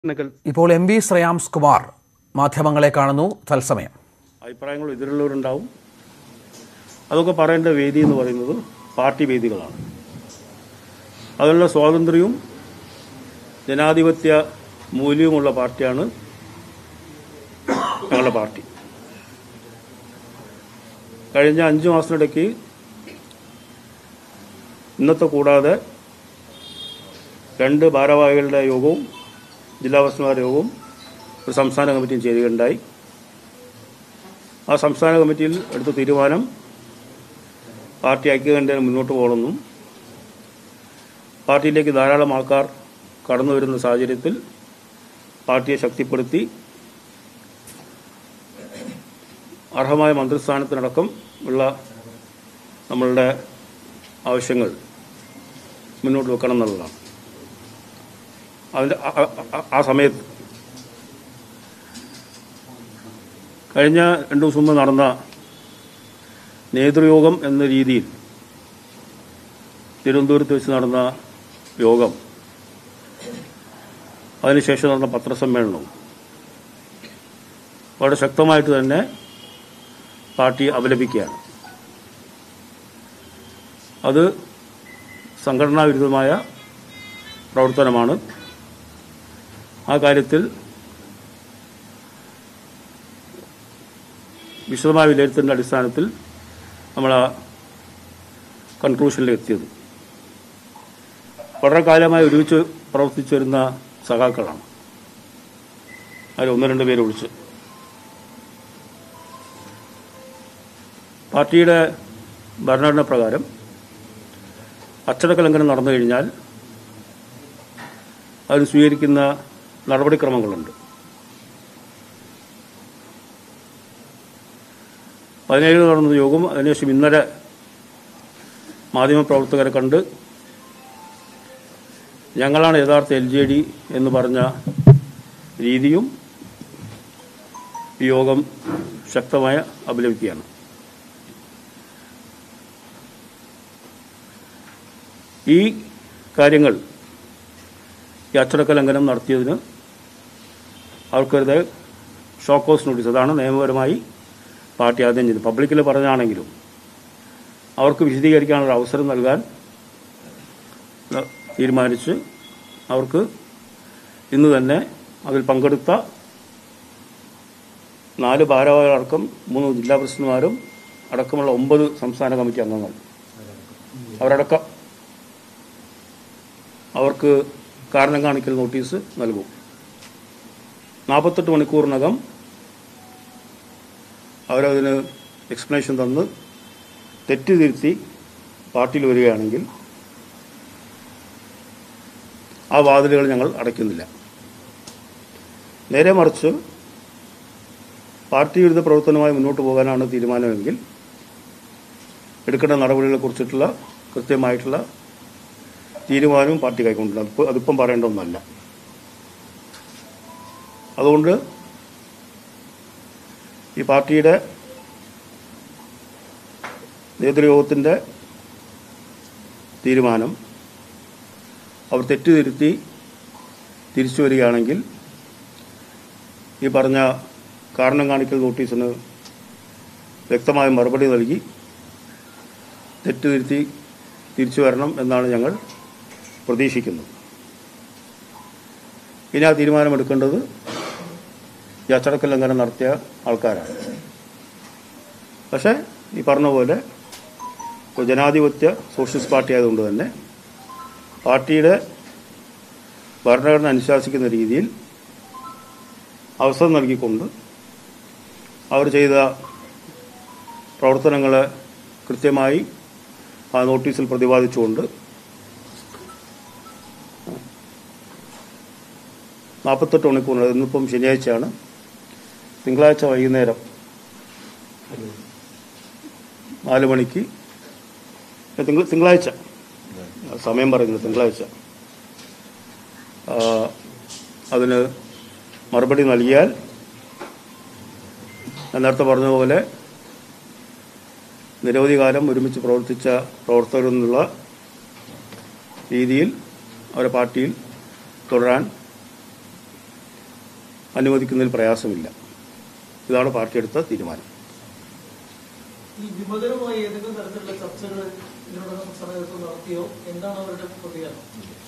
ണകൾ ഇപ്പോൾ M V Shreyams Kumar മാധ്യമങ്ങളെ കാണുന്നു തത്സമയം അഭിപ്രായങ്ങൾ എതിരുള്ളവരുണ്ടാവും അതൊക്കെ പറയേണ്ട വേദി എന്ന് പറയുന്നത് പാർട്ടി വേദികളാണ് അതിനുള്ള സ്വാതന്ത്ര്യവും ജനാധിപത്യ മൂല്യവുമുള്ള പാർട്ടിയാണ് ഞങ്ങളുടെ പാർട്ടി കഴിഞ്ഞ അഞ്ച് മാസത്തിനിടയ്ക്ക് ഇന്നത്തെ കൂടാതെ രണ്ട് ഭാരവാഹികളുടെ യോഗവും ജില്ലാ പ്രസിഡന്റുമാരുടെ യോഗവും ഒരു സംസ്ഥാന കമ്മിറ്റിയും ചേരുകയുണ്ടായി ആ സംസ്ഥാന കമ്മിറ്റിയിൽ എടുത്ത തീരുമാനം പാർട്ടി ഐക്യകണ്ഠേന മുന്നോട്ട് പോകണമെന്നും പാർട്ടിയിലേക്ക് ധാരാളം ആൾക്കാർ കടന്നു വരുന്ന സാഹചര്യത്തിൽ പാർട്ടിയെ ശക്തിപ്പെടുത്തി അർഹമായ മന്ത്രിസ്ഥാനത്തിനടക്കം ഉള്ള നമ്മളുടെ ആവശ്യങ്ങൾ മുന്നോട്ട് വെക്കണം എന്നുള്ളതാണ് അതിൻ്റെ ആ- ആ- ആ- ആ സമയത്ത് കഴിഞ്ഞ രണ്ടു ദിവസം മുമ്പ് നടന്ന നേതൃയോഗം എന്ന രീതിയിൽ തിരുവനന്തപുരത്ത് വെച്ച് നടന്ന യോഗം അതിനുശേഷം നടന്ന പത്രസമ്മേളനവും വളരെ ശക്തമായിട്ട് തന്നെ പാർട്ടി അപലപിക്കുകയാണ് അത് സംഘടനാ വിരുദ്ധമായ പ്രവർത്തനമാണ് ആ കാര്യത്തിൽ വിശദമായ വിലയിരുത്തലിൻ്റെ അടിസ്ഥാനത്തിൽ നമ്മൾ ആ കൺക്ലൂഷനിൽ എത്തിയത് വളരെ കാലമായി ഒരുമിച്ച് പ്രവർത്തിച്ചു വരുന്ന സഖാക്കളാണ് അതിൽ ഒന്ന് രണ്ട് പേര് വിളിച്ച് പാർട്ടിയുടെ ഭരണഘടന പ്രകാരം അച്ചടക്ക ലംഘനം നടന്നു കഴിഞ്ഞാൽ അതിന് സ്വീകരിക്കുന്ന നടപടിക്രമങ്ങളുണ്ട് പതിനേഴിന് നടന്ന യോഗം അതിനുശേഷം ഇന്നലെ മാധ്യമപ്രവർത്തകരെ കണ്ട് ഞങ്ങളാണ് യഥാർത്ഥ എൽ ജെ ഡി എന്ന് പറഞ്ഞ രീതിയും ഈ യോഗം ശക്തമായ അപലപിക്കുകയാണ് ഈ കാര്യങ്ങൾ ഈ അച്ചടക്ക ലംഘനം നടത്തിയതിന് അവർക്കരുത് ഷോക്കോസ് നോട്ടീസ് അതാണ് നിയമപരമായി പാർട്ടി ആദ്യം ചെയ്തത് പബ്ലിക്കിൽ പറഞ്ഞാണെങ്കിലും അവർക്ക് വിശദീകരിക്കാനുള്ള അവസരം നൽകാൻ ന- തീരുമാനിച്ച് അവർക്ക് ഇന്ന് തന്നെ അതിൽ പങ്കെടുത്ത നാല് ഭാരവാഹികളടക്കം മൂന്ന് ജില്ലാ പ്രസിഡന്റുമാരും അടക്കമുള്ള ഒമ്പത് സംസ്ഥാന കമ്മിറ്റി അംഗങ്ങൾ അവരടക്കം അവർക്ക് കാരണം കാണിക്കൽ നോട്ടീസ് നൽകും നാൽപ്പത്തെട്ട് മണിക്കൂറിനകം അവരതിന് എക്സ്പ്ലനേഷൻ തന്ന് തെറ്റ് തിരുത്തി പാർട്ടിയിൽ വരികയാണെങ്കിൽ ആ വാതിലുകൾ ഞങ്ങൾ അടയ്ക്കുന്നില്ല നേരെ മറിച്ച് പാർട്ടി വിരുദ്ധ പ്രവർത്തനവുമായി മുന്നോട്ട് പോകാനാണ് തീരുമാനമെങ്കിൽ എടുക്കേണ്ട നടപടികളെക്കുറിച്ചിട്ടുള്ള കൃത്യമായിട്ടുള്ള തീരുമാനവും പാർട്ടി കൈക്കൊണ്ടിട്ടുണ്ട് അതിപ്പോൾ അതിപ്പം പറയേണ്ട ഒന്നല്ല അതുകൊണ്ട് ഈ പാർട്ടിയുടെ നേതൃയോഗത്തിൻ്റെ തീരുമാനം അവർ തെറ്റ് തിരുത്തി തിരിച്ചു വരികയാണെങ്കിൽ ഈ പറഞ്ഞ കാരണം കാണിക്കൽ നോട്ടീസിന് വ്യക്തമായ മറുപടി നൽകി തെറ്റ് തിരുത്തി തിരിച്ചു വരണം എന്നാണ് ഞങ്ങൾ പ്രതീക്ഷിക്കുന്നത് ഇനി ആ തീരുമാനമെടുക്കേണ്ടത് ഈ അച്ചടക്ക ലംഘനം നടത്തിയ ആൾക്കാരാണ് പക്ഷേ ഈ പറഞ്ഞ പോലെ ഒരു ജനാധിപത്യ സോഷ്യലിസ്റ്റ് പാർട്ടി ആയതുകൊണ്ട് തന്നെ പാർട്ടിയുടെ ഭരണഘടന അനുശാസിക്കുന്ന രീതിയിൽ അവസരം നൽകിക്കൊണ്ട് അവർ ചെയ്ത പ്രവർത്തനങ്ങളെ കൃത്യമായി ആ നോട്ടീസിൽ പ്രതിപാദിച്ചുകൊണ്ട് നാൽപ്പത്തെട്ട് മണിക്കൂറിന് ഇന്നിപ്പം ശനിയാഴ്ചയാണ് തിങ്കളാഴ്ച വൈകുന്നേരം നാല് മണിക്ക് ഏ, തിങ്കൾ തിങ്കളാഴ്ച സമയം പറയുന്നത് തിങ്കളാഴ്ച ആ, അതിന് മറുപടി നൽകിയാൽ ഞാൻ നേരത്തെ പറഞ്ഞതുപോലെ നിരവധി കാലം ഒരുമിച്ച് പ്രവർത്തിച്ച പ്രവർത്തകരിൽ നിന്നുള്ള രീതിയിൽ അവരെ പാർട്ടിയിൽ തുടരാൻ അനുവദിക്കുന്നതിൽ പ്രയാസമില്ല ഇതാണ് പാർട്ടി എടുത്ത തീരുമാനം ഈ വിമതരുമായി ഏതെങ്കിലും തരത്തിലുള്ള ചർച്ചകൾ ഇതിനോടകം സംസ്ഥാന നേതൃത്വം നടത്തിയോ എന്താണ് അവരുടെ പ്രതികരണം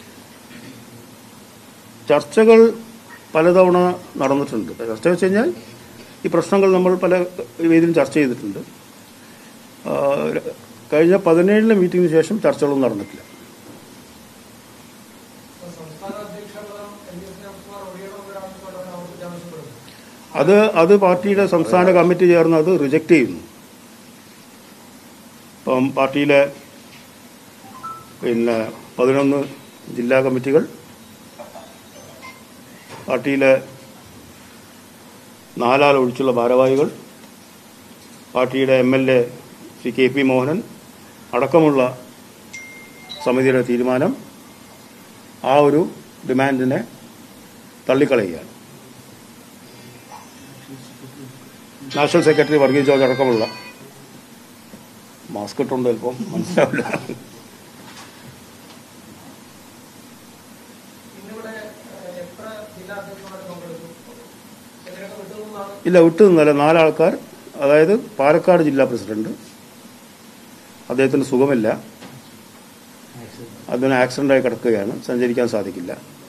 ചർച്ചകൾ പലതവണ നടന്നിട്ടുണ്ട് ചർച്ച വെച്ച് കഴിഞ്ഞാൽ ഈ പ്രശ്നങ്ങൾ നമ്മൾ പല വേദിയിലും ചർച്ച ചെയ്തിട്ടുണ്ട് ആ, കഴിഞ്ഞ പതിനേഴിലെ മീറ്റിംഗിന് ശേഷം ചർച്ചകളൊന്നും നടന്നിട്ടില്ല സംസ്ഥാന അധ്യക്ഷ പദം എൻ ഡി എഫ് കുമാർ ഒഴിയണമെന്നൊരു ആവശ്യമായിട്ടാണ് ആവർത്തിച്ച് ആവശ്യപ്പെടുന്നത് അത് അത് പാർട്ടിയുടെ സംസ്ഥാന കമ്മിറ്റി ചേർന്ന് അത് റിജക്റ്റ് ചെയ്യുന്നു ഇപ്പം പാർട്ടിയിലെ പിന്നെ പതിനൊന്ന് ജില്ലാ കമ്മിറ്റികൾ പാർട്ടിയിലെ നാലാൾ ഒഴിച്ചുള്ള ഭാരവാഹികൾ പാർട്ടിയുടെ M L A Shri K P Mohanan അടക്കമുള്ള സമിതിയുടെ തീരുമാനം ആ ഒരു ഡിമാൻഡിനെ തള്ളിക്കളയുകയാണ് നാഷണൽ സെക്രട്ടറി വർഗീസ് ജോർജ് അടക്കമുള്ള മാസ്ക് ഇട്ടുണ്ട് ചിലപ്പം മനസ്സിലാവില്ല ഇന്നിവിടെ ഏഹ്, എത്ര ജില്ലാ അധ്യക്ഷന്മാർ പങ്കെടുത്തു ഇതിനൊക്കെ വിട്ടുനിന്നാണ് ഇല്ല വിട്ടു നിന്നല്ല നാലാൾക്കാർ അതായത് പാലക്കാട് ജില്ലാ പ്രസിഡന്റ് അദ്ദേഹത്തിന് സുഖമില്ല അതിന് ആക്സിഡന്റായി കിടക്കുകയാണ് സഞ്ചരിക്കാൻ സാധിക്കില്ല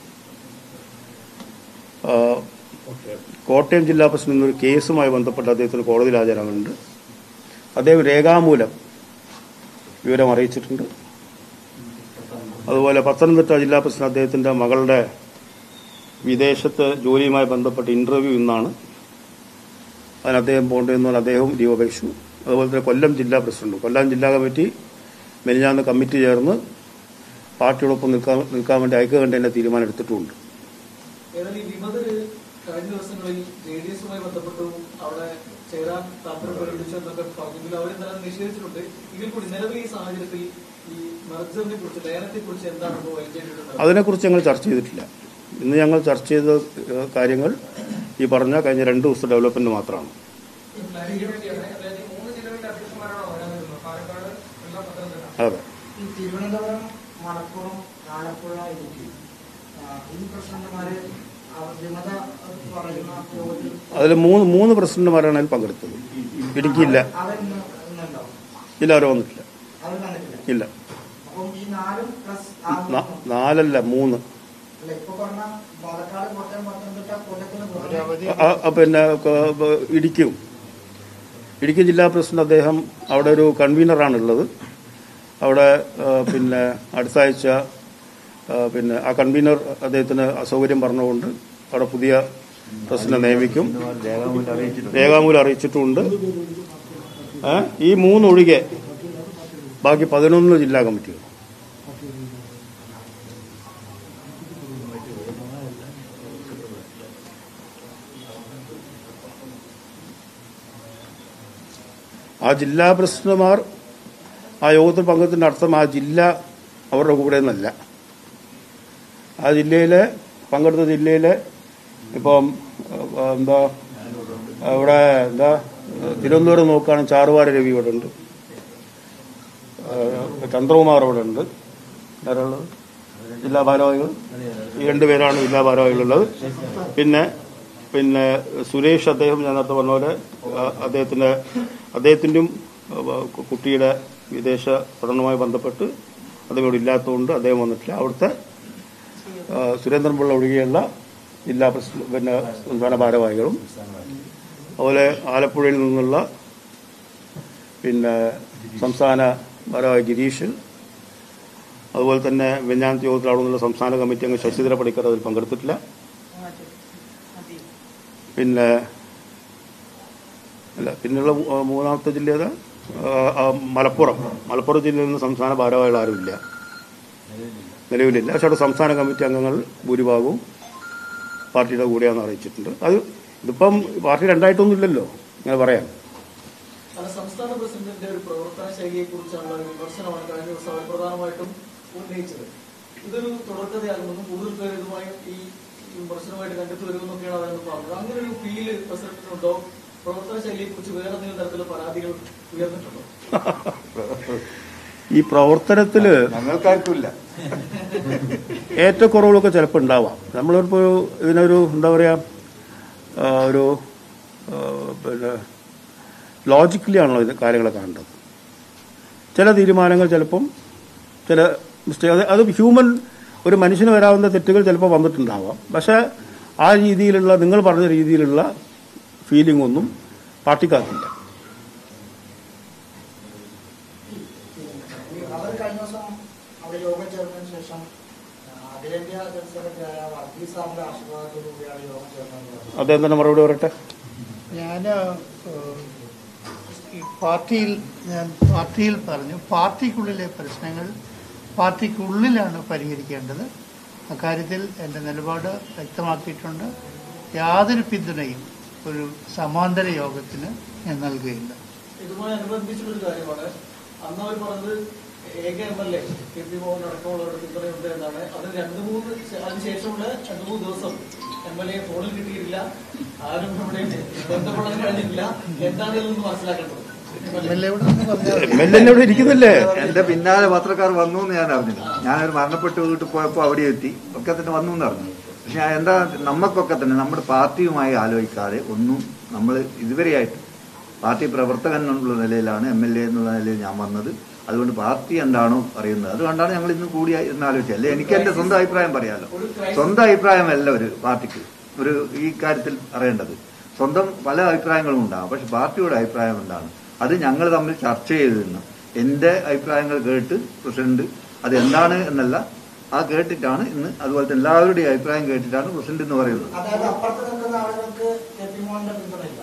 ആ, കോട്ടയം ജില്ലാ പ്രസിഡന്റ് എന്നൊരു കേസുമായി ബന്ധപ്പെട്ട് അദ്ദേഹത്തിന് കോടതിയിൽ ഹാജരാകുന്നുണ്ട് അദ്ദേഹം രേഖാമൂലം വിവരം അറിയിച്ചിട്ടുണ്ട് അതുപോലെ പത്തനംതിട്ട ജില്ലാ പ്രസിഡന്റ് അദ്ദേഹത്തിന്റെ മകളുടെ വിദേശത്ത് ജോലിയുമായി ബന്ധപ്പെട്ട് ഇന്റർവ്യൂ ഇന്നാണ് അതിന് അദ്ദേഹം പോകേണ്ടതെന്നാൽ അദ്ദേഹവും ലീവ് അപേക്ഷിച്ചു അതുപോലെ തന്നെ കൊല്ലം ജില്ലാ പ്രസിഡന്റ് കൊല്ലം ജില്ലാ കമ്മിറ്റി മെനിഞ്ഞാന്ന് കമ്മിറ്റി ചേർന്ന് പാർട്ടിയോടൊപ്പം നിൽക്കാൻ നിൽക്കാൻ വേണ്ടി ഐക്യകണ്ഠേന്റെ തീരുമാനം എടുത്തിട്ടുമുണ്ട് ഏതായാലും ഈ വിമതര് കഴിഞ്ഞ ദിവസങ്ങളിൽ ജെ ഡി എസുമായി ബന്ധപ്പെട്ടു അവിടെ ചേരാൻ താല്പര്യം പ്രകടിപ്പിച്ചു എന്നൊക്കെ പറഞ്ഞെങ്കിലും അവരെന്തായാലും നിഷേധിച്ചിട്ടുണ്ട് എങ്കിൽ കൂടി നിലവിൽ ഈ സാഹചര്യത്തിൽ ഈ മെർജറിനെ കുറിച്ച് ലയനത്തെ കുറിച്ച് എന്താണ് ഇപ്പോൾ എൽ ജെ ഡിയുടെ അതിനെക്കുറിച്ച് ഞങ്ങൾ ചർച്ച ചെയ്തിട്ടില്ല ഇന്ന് ഞങ്ങൾ ചർച്ച ചെയ്ത ഏഹ്, കാര്യങ്ങൾ ഈ പറഞ്ഞ കഴിഞ്ഞ രണ്ട് ദിവസത്തെ ഡെവലപ്മെന്റ് മാത്രമാണ് മൂന്ന് ജില്ലകളിലെ അധ്യക്ഷന്മാരാണോ വരാനിരുന്നത് പാലക്കാട് എല്ലാം പത്തനംതിട്ട അതെ ഈ തിരുവനന്തപുരം മലപ്പുറം ആലപ്പുഴ ഇടുക്കി ആ, ഈ പ്രസിഡന്റുമാര് അവർ വിമത പറയുന്ന യോഗത്തിൽ അതിൽ മൂന്ന് മൂന്ന് പ്രസിഡന്റുമാരാണ് അതിൽ പങ്കെടുത്തത് ഇടുക്കിയില്ല അവർ ഇന്ന് ഇന്നുണ്ടോ ഇല്ല അവരെ വന്നിട്ടില്ല അവർ കണ്ടിട്ടില്ല ഇല്ല അപ്പം ഈ നാലും പ്ലസ് ന- നാലല്ല മൂന്ന് അല്ല ഇപ്പൊ പറഞ്ഞ പാലക്കാട് കോട്ടയം പത്തനംതിട്ട കൊല്ലത്തിന് പുറമെ ആ- ആ പിന്നെ ക- ബ- ഇടുക്കിയും ഇടുക്കി ജില്ലാ പ്രസിഡന്റ് അദ്ദേഹം അവിടെ ഒരു കൺവീനറാണ് ഉള്ളത് അവിടെ ആ, പിന്നെ അടുത്ത ആഴ്ച ആ, പിന്നെ ആ കൺവീനർ അദ്ദേഹത്തിന് അസൗകര്യം പറഞ്ഞുകൊണ്ട് അവിടെ പുതിയ പ്രസിഡന്റ് നിയമിക്കും രേഖാമൂലം അറിയിച്ചിട്ടുമുണ്ട് ഏ? ഈ മൂന്നൊഴികെ ബാക്കി പതിനൊന്ന് ജില്ലാ കമ്മിറ്റികൾ ആ ജില്ലാ പ്രസിഡന്റുമാർ ആ യോഗത്തിൽ പങ്കെടുത്തതിന്റെ അർത്ഥം ആ ജില്ല അവരുടെ കൂടെ നിന്നല്ല ആ ജില്ലയിലെ പങ്കെടുത്ത ജില്ലയിലെ ഇപ്പം ഏഹ്, എന്താ ഇവിടെ എന്താ തിരുവനന്തപുരം നോക്കുകയാണെങ്കിൽ ചാറുവാര രവി ഇവിടെ ഉണ്ട് ഏഹ്, ചന്ദ്രകുമാർ ഇവിടെ ഉണ്ട് ആരാളുള്ളത് ജില്ലാ ഭാരവാഹികൾ ഈ രണ്ടുപേരാണ് ജില്ലാ ഭാരവാഹികളുള്ളത് പിന്നെ പിന്നെ സുരേഷ് അദ്ദേഹം ഞാൻ നേരത്തെ പറഞ്ഞ പോലെ ആ, അദ്ദേഹത്തിന്റെ അദ്ദേഹത്തിൻ്റെയും കുട്ടിയുടെ വിദേശ പഠനവുമായി ബന്ധപ്പെട്ട് അദ്ദേഹം ഇവിടെ ഇല്ലാത്തതുകൊണ്ട് അദ്ദേഹം വന്നിട്ടില്ല അവിടുത്തെ ആ, സുരേന്ദ്രൻപിള്ള ഒഴികെയുള്ള ജില്ലാ പ്രസിഡന്റ് പിന്നെ സംസ്ഥാന ഭാരവാഹികളും അതുപോലെ ആലപ്പുഴയിൽ നിന്നുള്ള പിന്നെ സംസ്ഥാന ഭാരവാഹി ഗിരീഷ് അതുപോലെ തന്നെ വെഞ്ഞാനത്ത് യോഗത്തിൽ അവിടെ നിന്നുള്ള സംസ്ഥാന കമ്മിറ്റി അംഗം ശശിധര പണിക്കർ അതിൽ പങ്കെടുത്തിട്ടില്ല പിന്നെ അല്ല പിന്നെയുള്ള മൂ- ആ, മൂന്നാമത്തെ ജില്ല ഏതാ ആ, ആ, മലപ്പുറം മലപ്പുറം ജില്ലയിൽ നിന്ന് സംസ്ഥാന ഭാരവാഹികൾ ആരുമില്ല നിലവിലില്ല പക്ഷേ അവിടെ സംസ്ഥാന കമ്മിറ്റി അംഗങ്ങൾ ഭൂരിഭാഗവും പാർട്ടിയുടെ കൂടെയാണെന്ന് അറിയിച്ചിട്ടുണ്ട് അത് ഇതിപ്പം പാർട്ടി രണ്ടായിട്ടൊന്നും ഇല്ലല്ലോ ഇങ്ങനെ പറയാം അല്ല സംസ്ഥാന പ്രസിഡന്റിന്റെ ഒരു പ്രവർത്തന ശൈലിയെ കുറിച്ചുള്ള ഒരു വിമർശനമാണ് കഴിഞ്ഞ ദിവസം അവർ പ്രധാനമായിട്ടും ഉന്നയിച്ചത് ഇതൊരു തുടർക്കഥയാകുമെന്നും കൂടുതൽ പേർ ഇതുമായി ഈ ഈ വിമർശനമായിട്ട് കണ്ടെത്തി വരുമെന്നൊക്കെയാണ് അവർ പറഞ്ഞത് അങ്ങനെ ഒരു ഫീല് പ്രസിഡന്റിനുണ്ടോ പ്രവർത്തന ശൈലിയെ കുറിച്ച് വേറെ എന്തെങ്കിലും തരത്തിലുള്ള പരാതികൾ ഉയർന്നിട്ടുണ്ടോ ഈ പ്രവർത്തനത്തിൽ ഞങ്ങൾക്കാർക്കുമില്ല ഏറ്റക്കുറവുകളൊക്കെ ചിലപ്പോൾ ഉണ്ടാവാം നമ്മളിപ്പോൾ ഇതിനൊരു എന്താ പറയുക ആ, ഒരു ആ, പിന്നെ ലോജിക്കലി ആണല്ലോ ഇത് കാര്യങ്ങളെ കാണേണ്ടത് ചില തീരുമാനങ്ങൾ ചിലപ്പം ചില മിസ്റ്റേക്ക് അത് അത് ഹ്യൂമൻ ഒരു മനുഷ്യന് വരാവുന്ന തെറ്റുകൾ ചിലപ്പോൾ വന്നിട്ടുണ്ടാവാം പക്ഷേ ആ രീതിയിലുള്ള നിങ്ങൾ പറഞ്ഞ രീതിയിലുള്ള ഫീലിംഗ് ഒന്നും പാർട്ടിക്കാർക്കില്ല അവർ കഴിഞ്ഞ ദിവസം അവിടെ യോഗം ചേർന്നതിന് ശേഷം അഖിലേന്ത്യാ ജനറൽ സെക്രട്ടറിയായ വർഗീസ് സാറിന്റെ ആശീർവാദത്തോടുകൂടിയാണ് യോഗം ചേർന്നത് അദ്ദേഹം തന്നെ മറുപടി പറയട്ടെ ഞാൻ ഈ പാർട്ടിയിൽ ഞാൻ പാർട്ടിയിൽ പറഞ്ഞു പാർട്ടിക്കുള്ളിലെ പ്രശ്നങ്ങൾ പാർട്ടിക്കുള്ളിലാണ് പരിഹരിക്കേണ്ടത് അക്കാര്യത്തിൽ എൻ്റെ നിലപാട് വ്യക്തമാക്കിയിട്ടുണ്ട് യാതൊരു പിന്തുണയും ഒരു സമാന്തര യോഗത്തിന് ഞാൻ നൽകുകയില്ല ഇതുമായി അനുബന്ധിച്ചുള്ളൊരു കാര്യമാണ് അന്ന് അവർ പറഞ്ഞത് ഏക M L A K P Mohan അടക്കമുള്ളവരുടെ പിന്തുണയുണ്ട് എന്നാണ് അതിന് രണ്ട് മൂന്ന് ശേ- അതിനുശേഷമുള്ള രണ്ട് മൂന്ന് ദിവസം എം എൽ എ ഫോണിൽ കിട്ടിയിട്ടില്ല ആരും ഇവിടെ ബന്ധപ്പെടാൻ കഴിഞ്ഞിട്ടില്ല എന്താണ് ഇതിൽ നിന്ന് മനസ്സിലാക്കേണ്ടത് എം എൽ എയോട് ഒന്ന് പറഞ്ഞാൽ എം എൽ എന്നെ ഇവിടെ ഇരിക്കുന്നില്ലേ എന്റെ പിന്നാലെ പത്രക്കാർ വന്നു എന്ന് ഞാൻ അറിഞ്ഞില്ല ഞാനൊരു മരണപ്പെട്ട് വീട്ടിൽ പോയപ്പോൾ അവിടെ എത്തി ഒക്കെ തന്നെ വന്നു എന്ന് അറിഞ്ഞു പക്ഷെ ഞാൻ എന്താ നമുക്കൊക്കെ തന്നെ നമ്മുടെ പാർട്ടിയുമായി ആലോചിക്കാതെ ഒന്നും നമ്മൾ ഇതുവരെയായിട്ട് പാർട്ടി പ്രവർത്തകൻ എന്നുള്ള നിലയിലാണ് എം എൽ എ എന്നുള്ള നിലയിൽ ഞാൻ വന്നത് അതുകൊണ്ട് പാർട്ടി എന്താണോ അറിയുന്നത് അതുകൊണ്ടാണ് ഞങ്ങൾ ഇന്ന് കൂടി എന്ന് ആലോചിച്ചത് അല്ലെ എനിക്ക് എന്റെ സ്വന്തം അഭിപ്രായം പറയാലോ സ്വന്തം അഭിപ്രായമല്ല ഒരു പാർട്ടിക്ക് ഒരു ഈ കാര്യത്തിൽ അറിയേണ്ടത് സ്വന്തം പല അഭിപ്രായങ്ങളും ഉണ്ടാകും പക്ഷെ പാർട്ടിയുടെ അഭിപ്രായം എന്താണ് അത് ഞങ്ങൾ തമ്മിൽ ചർച്ച ചെയ്തിരുന്നു എന്റെ അഭിപ്രായങ്ങൾ കേട്ട് പ്രസിഡന്റ് അത് എന്താണ് എന്നല്ല ആ കേട്ടിട്ടാണ് ഇന്ന് അതുപോലെ തന്നെ എല്ലാവരുടെയും അഭിപ്രായം കേട്ടിട്ടാണ് പ്രസിഡന്റ് എന്ന് പറയുന്നത് അതായത് അപ്പുറത്ത് നിൽക്കുന്ന ആളുകൾക്ക് കെ പി മോഹന്റെ പിന്തുണയില്ല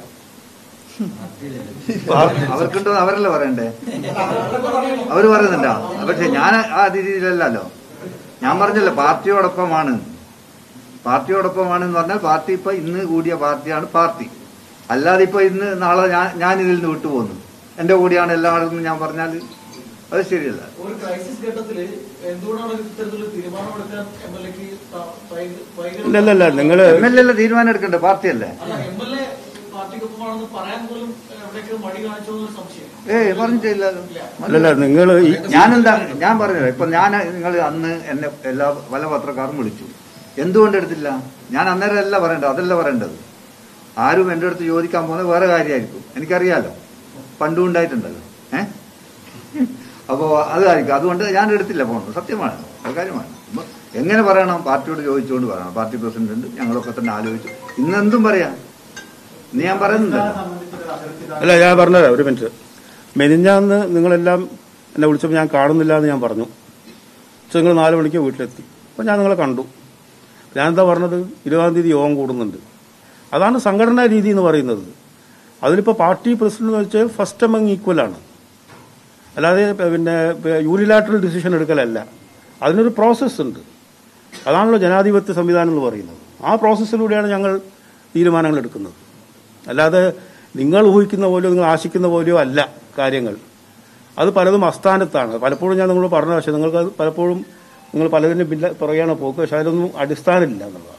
അവർക്കുണ്ടോ അവരല്ലേ പറയണ്ടേ അവരൊക്കെ പറയുന്നു അവര് പറയുന്നുണ്ടോ പക്ഷെ ഞാൻ ആ രീതിയിലല്ലല്ലോ ഞാൻ പറഞ്ഞല്ലോ പാർട്ടിയോടൊപ്പമാണ് പാർട്ടിയോടൊപ്പമാണ് എന്ന് പറഞ്ഞാൽ പാർട്ടി ഇപ്പൊ ഇന്ന് കൂടിയ പാർട്ടിയാണ് പാർട്ടി അല്ലാതെ ഇപ്പൊ ഇന്ന് നാളെ ഞാൻ ഞാൻ ഇതിൽ നിന്ന് വിട്ടുപോകുന്നു എന്റെ കൂടിയാണ് എല്ലാവരും ഞാൻ പറഞ്ഞാൽ അത് ശരിയല്ല ഒരു ക്രൈസിസ് ഘട്ടത്തില് എന്തുകൊണ്ടാണ് ഇത്തരത്തിലുള്ള തീരുമാനമെടുക്കാൻ എം എൽ എക്ക് ഇല്ല ഇല്ല ഇല്ല നിങ്ങള് എം എൽ എ തീരുമാനം എടുക്കണ്ടേ പാർട്ടിയല്ലേ അല്ല എം എൽ എ പാർട്ടിക്കൊപ്പമാണെന്ന് പറയാൻ പോലും എവിടേക്ക് മടി കാണിച്ചോ എന്നൊരു സംശയം ഏയ് പറഞ്ഞിട്ടില്ലല്ലോ അല്ലല്ല നിങ്ങൾ ഈ ഞാനെന്താ ഞാൻ പറഞ്ഞത് ഇപ്പൊ ഞാൻ നിങ്ങൾ അന്ന് എന്നെ എല്ലാ പല പത്രക്കാരും വിളിച്ചു എന്തുകൊണ്ട് എടുത്തില്ല ഞാൻ അന്നേരം അല്ല പറയേണ്ടത് അതല്ല പറയേണ്ടത് ആരും എൻ്റെ അടുത്ത് ചോദിക്കാൻ പോകുന്നത് വേറെ കാര്യമായിരിക്കും എനിക്കറിയാലോ പണ്ടും ഉണ്ടായിട്ടുണ്ടല്ലോ ഏ അപ്പോ അതായിരിക്കും അതുകൊണ്ട് ഞാൻ എടുത്തില്ല പോകുന്നത് സത്യമാണ് അത് കാര്യമാണ് അപ്പൊ എങ്ങനെ പറയണം പാർട്ടിയോട് ചോദിച്ചുകൊണ്ട് പറയണം പാർട്ടി പ്രസിഡന്റ് ഉണ്ട് ഞങ്ങളൊക്കെ തന്നെ ആലോചിച്ചു ഇന്നെന്തും പറയാം ഇന്ന് ഞാൻ പറയുന്നുണ്ടല്ലോ അല്ല ഞാൻ പറഞ്ഞത് ഒരു മിനിറ്റ് മെനിഞ്ഞാന്ന് നിങ്ങളെല്ലാം എന്നെ വിളിച്ചപ്പോൾ ഞാൻ കാണുന്നില്ല എന്ന് ഞാൻ പറഞ്ഞു പക്ഷെ നിങ്ങൾ നാല് മണിക്ക് വീട്ടിലെത്തി അപ്പോൾ ഞാൻ നിങ്ങളെ കണ്ടു ഞാൻ എന്താ പറഞ്ഞത് ഇരുപതാം തീയതി യോഗം കൂടുന്നുണ്ട് അതാണ് സംഘടനാ രീതി എന്ന് പറയുന്നത് അതിലിപ്പോൾ പാർട്ടി പ്രസിഡന്റ് എന്ന് വെച്ചാൽ ഫസ്റ്റ് അമംഗ് ഈക്വലാണ് അല്ലാതെ പിന്നെ യൂണിലാറ്ററൽ ഡിസിഷൻ എടുക്കലല്ല അതിനൊരു പ്രോസസ്സ് ഉണ്ട് അതാണല്ലോ ജനാധിപത്യ സംവിധാനം എന്ന് പറയുന്നത് ആ പ്രോസസ്സിലൂടെയാണ് ഞങ്ങൾ തീരുമാനങ്ങൾ എടുക്കുന്നത് അല്ലാതെ നിങ്ങൾ ഊഹിക്കുന്ന പോലെയോ നിങ്ങൾ ആശിക്കുന്ന പോലെയോ അല്ല കാര്യങ്ങൾ അത് പലതും അസ്ഥാനത്താണ് പലപ്പോഴും ഞാൻ നിങ്ങളോട് പറഞ്ഞ പക്ഷേ നിങ്ങൾക്ക് അത് പലപ്പോഴും നിങ്ങൾ പലതിനും പിന്നെ പുറകെയാണ് പോക്ക് പക്ഷെ അതിലൊന്നും അടിസ്ഥാനമില്ല എന്നുള്ളതാണ്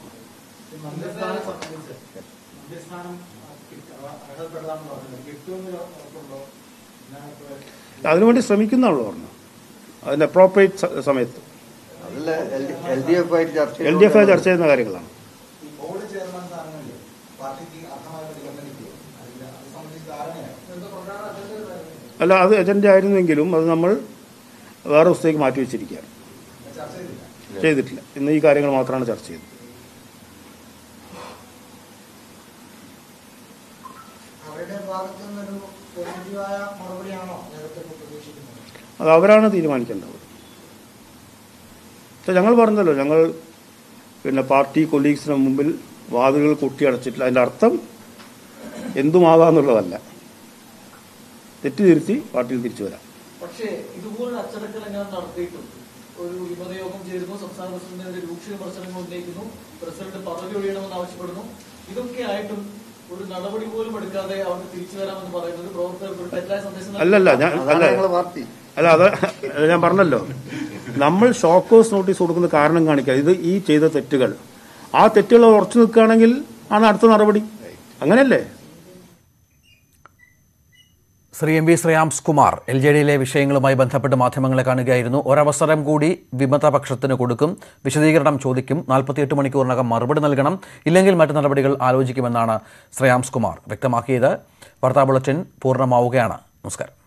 അതിനുവേണ്ടി ശ്രമിക്കുന്നുള്ളൂ പറഞ്ഞു അതിന്റെ അപ്രോപ്രിയേറ്റ് സമയത്ത് അതല്ല എൽ ഡി എഫ് ആയിട്ട് ചർച്ച എൽ ഡി എഫ് ചർച്ച ചെയ്യുന്ന കാര്യങ്ങളാണ് ബോർഡ് ചെയർമാൻ സ്ഥാനങ്ങളിൽ പാർട്ടിക്ക് അർഹമായ പരിഗണന കിട്ടിയോ അതില്ല അത് സംബന്ധിച്ച് ധാരണയായി അല്ല അത് എജൻഡ ആയിരുന്നെങ്കിലും അത് നമ്മൾ വേറെ ദിവസത്തേക്ക് മാറ്റി വെച്ചിരിക്കുകയാണ് ചർച്ച ചെയ്തില്ല ചെയ്തിട്ടില്ല ഇന്ന് ഈ കാര്യങ്ങൾ മാത്രമാണ് ചർച്ച ചെയ്തത് അവരുടെ ഭാഗത്തു നിന്നൊരു പോസിറ്റീവായ മറുപടിയാണോ നേരത്തെ ഇപ്പോൾ പ്രതീക്ഷിക്കുന്നത് അത് അവരാണ് തീരുമാനിക്കേണ്ടത് പക്ഷെ ഞങ്ങൾ പറഞ്ഞല്ലോ ഞങ്ങൾ പിന്നെ പാർട്ടി കൊലീഗ്സിന് മുമ്പിൽ വാതിലുകൾ കൊട്ടിയടച്ചിട്ടില്ല അതിന്റെ അർത്ഥം എന്തുമാകാന്നുള്ളതല്ല തെറ്റ് തിരുത്തി പാർട്ടിയിൽ തിരിച്ചു വരാം പക്ഷേ ഇതുപോലൊരു അച്ചടക്കൽ എങ്ങനെ നടത്തിയിട്ടും ഒരു വിമതയോഗം ചേരുന്നു സംസ്ഥാന പ്രസിഡന്റിനെതിരെ രൂക്ഷ വിമർശനങ്ങൾ ഉന്നയിക്കുന്നു പ്രസിഡന്റ് പദവി ഒഴിയണമെന്ന് ആവശ്യപ്പെടുന്നു ഇതൊക്കെ ആയിട്ടും ഒരു നടപടി പോലും എടുക്കാതെ അവർക്ക് തിരിച്ചു വരാമെന്ന് പറയുന്നത് പ്രവർത്തകർക്ക് ഒരു തെറ്റായ സന്ദേശം അല്ലല്ല ഞാൻ അതാണ് അല്ല ഞങ്ങളെ പാർട്ടി അല്ല അത് അത് ഞാൻ പറഞ്ഞല്ലോ നമ്മൾ ഷോക്കേഴ്സ് നോട്ടീസ് കൊടുക്കുന്ന കാരണം കാണിക്കുക ഇത് ഈ ചെയ്ത തെറ്റുകൾ ആ തെറ്റുകൾ ഉറച്ചു നിൽക്കുകയാണെങ്കിൽ ആണ് അടുത്ത നടപടി അങ്ങനെയല്ലേ Shri M V Shreyams Kumar L J ഡിയിലെ വിഷയങ്ങളുമായി ബന്ധപ്പെട്ട് മാധ്യമങ്ങളെ കാണുകയായിരുന്നു ഒരവസരം കൂടി വിമതപക്ഷത്തിന് കൊടുക്കും വിശദീകരണം ചോദിക്കും നാൽപ്പത്തിയെട്ട് മണിക്കൂറിനകം മറുപടി നൽകണം ഇല്ലെങ്കിൽ മറ്റു നടപടികൾ ആലോചിക്കുമെന്നാണ് ശ്രേയാംസ് കുമാർ വ്യക്തമാക്കിയത് വാർത്താ ബുള്ളറ്റിൻ പൂർണ്ണമാവുകയാണ് നമസ്കാരം